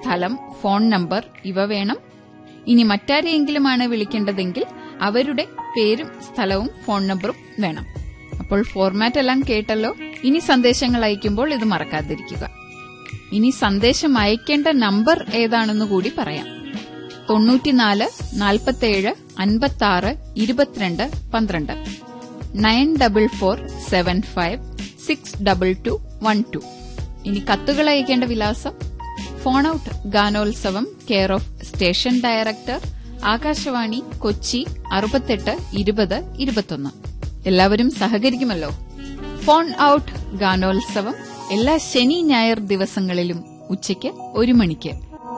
സ്ഥലം phone number ഇവ വേണം ഇനി മറ്റാരെയെങ്കിലുമാണ് വിളിക്കേണ്ടതെങ്കിൽ അവരുടെ പേരും സ്ഥലവും ഫോൺ നമ്പറും വേണം അപ്പോൾ ഫോർമാറ്റ് എല്ലാം കേട്ടല്ലോ ഇനി സന്ദേശങ്ങൾ അയക്കുമ്പോൾ ഇത് മറക്കാതിരിക്കുക ഇനി സന്ദേശം അയക്കേണ്ട നമ്പർ ഏതാണെന്ന് കൂടി പറയാം തൊണ്ണൂറ്റിനാല് നാൽപ്പത്തേഴ് അൻപത്തി ആറ് ഇരുപത്തിരണ്ട് പന്ത്രണ്ട് nine double four seven five six double two one two ഇനി കത്തുകൾ അയക്കേണ്ട വിലാസം ഫോൺ ഔട്ട് ഗാനോത്സവം care of station director Akashvani Kochi അറുപത്തെട്ട് ഇരുപത് ഇരുപത്തൊന്ന് എല്ലാവരും സഹകരിക്കുമല്ലോ ഫോൺ ഔട്ട് ഗാനോത്സവം എല്ലാ ശനി ഞായർ ദിവസങ്ങളിലും ഉച്ചയ്ക്ക് ഒരു മണിക്ക്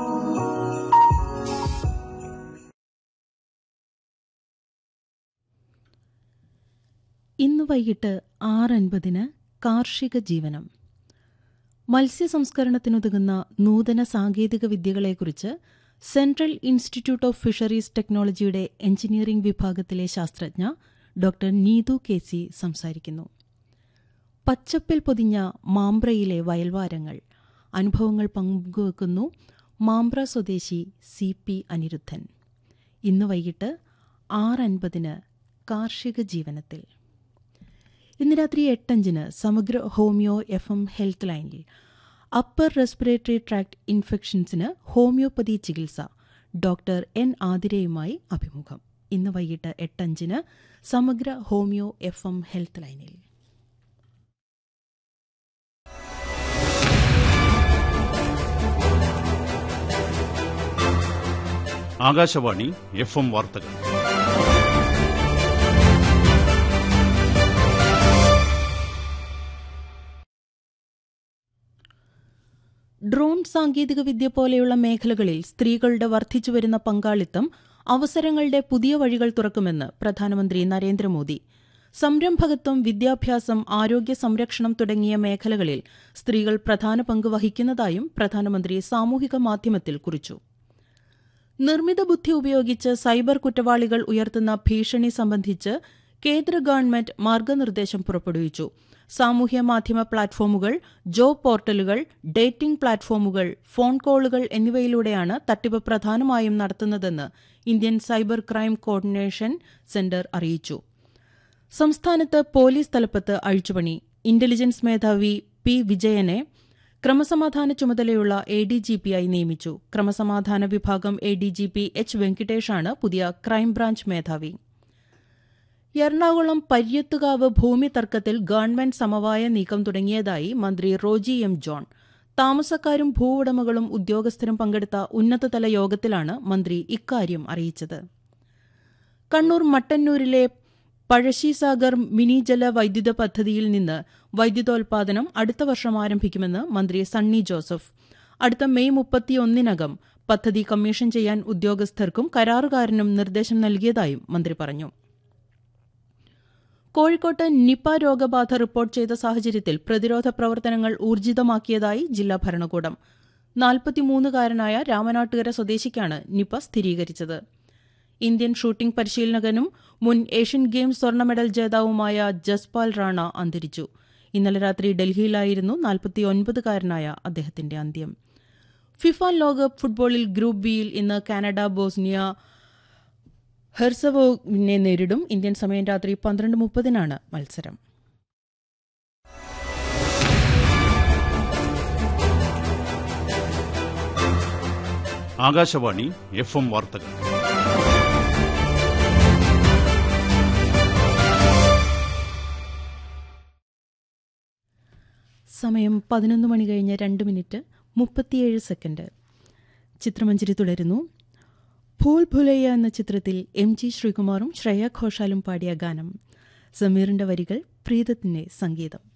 ഇന്ന് വൈകിട്ട് ആറ് അൻപതിന് കാർഷിക ജീവനം മത്സ്യ സംസ്കരണത്തിനുതകുന്ന നൂതന സാങ്കേതിക വിദ്യകളെക്കുറിച്ച് സെൻട്രൽ ഇൻസ്റ്റിറ്റ്യൂട്ട് ഓഫ് ഫിഷറീസ് ടെക്നോളജിയുടെ എഞ്ചിനീയറിംഗ് വിഭാഗത്തിലെ ശാസ്ത്രജ്ഞ ഡോക്ടർ നീതു കെ സി സംസാരിക്കുന്നു പച്ചപ്പിൽ പൊതിഞ്ഞ മാമ്പ്രയിലെ വയൽവാരങ്ങൾ അനുഭവങ്ങൾ പങ്കുവെക്കുന്നു മാമ്പ്ര സ്വദേശി സി പി അനിരുദ്ധൻ ഇന്ന് വൈകിട്ട് ആറ് അൻപതിന് കാർഷിക ജീവനത്തിൽ ഇന്ന് രാത്രി എട്ടഞ്ചിന് സമഗ്ര ഹോമിയോ എഫ് എം ഹെൽത്ത് ലൈനിൽ അപ്പർ റെസ്പിറേറ്ററി ട്രാക്ട് ഇൻഫെക്ഷൻസിന് ഹോമിയോപ്പതി ചികിത്സ ഡോക്ടർ എൻ ആതിരയുമായി അഭിമുഖം ഇന്ന് വൈകിട്ട് എട്ടഞ്ചിന് സമഗ്ര ഹോമിയോ എഫ് എം ഹെൽത്ത് ലൈനിൽ ആകാശവാണി എഫ് എം വാർത്തകൾ ഡ്രോൺ സാങ്കേതികവിദ്യ പോലെയുള്ള മേഖലകളിൽ സ്ത്രീകളുടെ വർദ്ധിച്ചുവരുന്ന പങ്കാളിത്തം അവസരങ്ങളുടെ പുതിയ വഴികൾ തുറക്കുമെന്ന് പ്രധാനമന്ത്രി നരേന്ദ്രമോദി സംരംഭകത്വം വിദ്യാഭ്യാസം ആരോഗ്യ സംരക്ഷണം തുടങ്ങിയ മേഖലകളിൽ സ്ത്രീകൾ പ്രധാന പങ്ക് വഹിക്കുന്നതായും പ്രധാനമന്ത്രി സാമൂഹിക മാധ്യമത്തിൽ കുറിച്ചു നിർമ്മിത ബുദ്ധി ഉപയോഗിച്ച് സൈബർ കുറ്റവാളികൾ ഉയർത്തുന്ന ഭീഷണി സംബന്ധിച്ച് കേന്ദ്ര ഗവൺമെന്റ് മാർഗനിർദ്ദേശം പുറപ്പെടുവിച്ചു സാമൂഹ്യ മാധ്യമ പ്ലാറ്റ്ഫോമുകൾ ജോബ് പോർട്ടലുകൾ ഡേറ്റിംഗ് പ്ലാറ്റ്ഫോമുകൾ ഫോൺ കോളുകൾ എന്നിവയിലൂടെയാണ് തട്ടിപ്പ് പ്രധാനമായും നടത്തുന്നതെന്ന് Indian cyber crime coordination centre അറിയിച്ചു സംസ്ഥാനത്ത് പോലീസ് തലപ്പത്ത് അഴിച്ചുപണി ഇന്റലിജൻസ് മേധാവി പി വിജയനെ ക്രമസമാധാന ചുമതലയുള്ള എ ഡി ജി പിയായി നിയമിച്ചു ക്രമസമാധാന വിഭാഗം A D G P H വെങ്കിടേഷാണ് പുതിയ ക്രൈംബ്രാഞ്ച് മേധാവി എറണാകുളം പര്യത്തുകാവ് ഭൂമി തർക്കത്തിൽ ഗവൺമെന്റ് സമവായ നീക്കം തുടങ്ങിയതായി മന്ത്രി റോജി എം ജോൺ താമസക്കാരും ഭൂവുടമകളും ഉദ്യോഗസ്ഥരും പങ്കെടുത്ത ഉന്നതതല യോഗത്തിലാണ് മന്ത്രി ഇക്കാര്യം അറിയിച്ചത് കണ്ണൂർ മട്ടന്നൂരിലെ പഴശ്ശിസാഗർ മിനി ജല വൈദ്യുത പദ്ധതിയിൽ നിന്ന് വൈദ്യുതോൽപാദനം അടുത്ത വർഷം ആരംഭിക്കുമെന്ന് മന്ത്രി സണ്ണി ജോസഫ് അടുത്ത മെയ് മുപ്പത്തിയൊന്നിനകം പദ്ധതി കമ്മീഷൻ ചെയ്യാൻ ഉദ്യോഗസ്ഥർക്കും കരാറുകാരനും നിർദ്ദേശം നൽകിയതായും മന്ത്രി പറഞ്ഞു കോഴിക്കോട്ട് നിപ രോഗബാധ റിപ്പോർട്ട് ചെയ്ത സാഹചര്യത്തിൽ പ്രതിരോധ പ്രവർത്തനങ്ങൾ ഊർജിതമാക്കിയതായി ജില്ലാ ഭരണകൂടം നാൽപ്പത്തിമൂന്നുകാരനായ രാമനാട്ടുകര സ്വദേശിക്കാണ് നിപ സ്ഥിരീകരിച്ചത് ഇന്ത്യൻ ഷൂട്ടിംഗ് പരിശീലകനും മുൻ ഏഷ്യൻ ഗെയിംസ് സ്വർണ്ണ മെഡൽ ജേതാവുമായ ജസ്പാൽ റാണ അന്തരിച്ചു ഇന്നലെ രാത്രി ഡൽഹിയിലായിരുന്നു നാൽപ്പത്തിയൊൻപതുകാരനായ അദ്ദേഹത്തിന്റെ അന്ത്യം ഫിഫ ലോകകപ്പ് ഫുട്ബോളിൽ ഗ്രൂപ്പ് ബിയിൽ ഇന്ന് കാനഡ ബോസ്നിയ ഹെർസവോവിനെ നേരിടും ഇന്ത്യൻ സമയം രാത്രി പന്ത്രണ്ട് മുപ്പതിനാണ് മത്സരം ആകാശവാണി എഫ് എം വാർത്തകൾ സമയം പതിനൊന്ന് മണി കഴിഞ്ഞ് രണ്ട് മിനിറ്റ് മുപ്പത്തിയേഴ് സെക്കൻഡ് ചിത്രമഞ്ജരി തുടരുന്നു ഭൂൽ ഭുലയ്യ എന്ന ചിത്രത്തിൽ എം ജി ശ്രീകുമാറും ശ്രേയ ഘോഷാലും പാടിയ ഗാനം സമീറിന്റെ വരികൾ പ്രീതത്തിന്റെ സംഗീതം